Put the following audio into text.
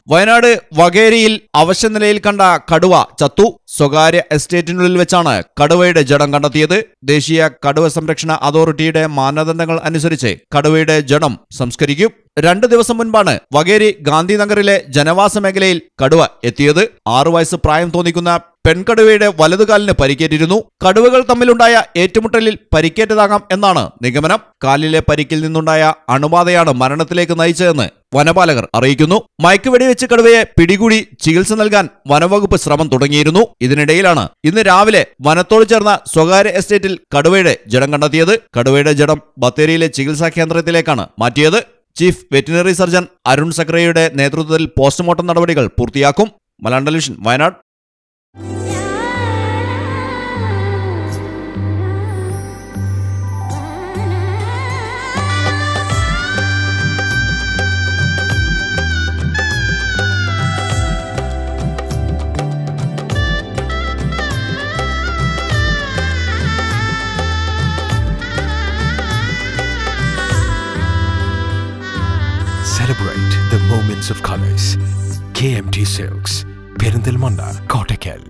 വയനാട് വകേരിയിൽ അവശനിലയിൽ കണ്ട കടുവ ചത്തു സ്വകാര്യ എസ്റ്റേറ്റിനുള്ളിൽ വെച്ചാണ് കടുവയുടെ ജഡം കണ്ടെത്തിയത് ദേശീയ കടുവ സംരക്ഷണ അതോറിറ്റിയുടെ മാനദണ്ഡങ്ങൾ അനുസരിച്ച് കടുവയുടെ ജഡം സംസ്കരിക്കും രണ്ട് ദിവസം മുൻപാണ് വകേരി ഗാന്ധിനഗറിലെ ജനവാസ മേഖലയിൽ കടുവ എത്തിയത് ആറു വയസ്സ് പ്രായം തോന്നിക്കുന്ന പെൺകടുവയുടെ വലതുകാലിന് പരിക്കേറ്റിരുന്നു കടുവകൾ തമ്മിലുണ്ടായ ഏറ്റുമുട്ടലിൽ പരിക്കേറ്റതാകാം എന്നാണ് നിഗമനം കാലിലെ പരിക്കിൽ നിന്നുണ്ടായ അണുബാധയാണ് മരണത്തിലേക്ക് നയിച്ചതെന്ന് വനപാലകർ അറിയിക്കുന്നു മയക്കുവെടിവെച്ച് കടുവയെ പിടികൂടി ചികിത്സ നൽകാൻ വനവകുപ്പ് ശ്രമം തുടങ്ങിയിരുന്നു ഇതിനിടയിലാണ് ഇന്ന് രാവിലെ വനത്തോട് ചേർന്ന സ്വകാര്യ എസ്റ്റേറ്റിൽ കടുവയുടെ ജഡം കണ്ടെത്തിയത് കടുവയുടെ ജഡം ബത്തേരിയിലെ ചികിത്സാ കേന്ദ്രത്തിലേക്കാണ് മാറ്റിയത് ചീഫ് വെറ്റിനറി സർജൻ അരുൺ സക്രയുടെ നേതൃത്വത്തിൽ പോസ്റ്റ്മോർട്ടം നടപടികൾ പൂർത്തിയാക്കും Malayalam television Wayanad Celebrate the moments of colors. KMT Silks, Perindalmanda, Kottakkal.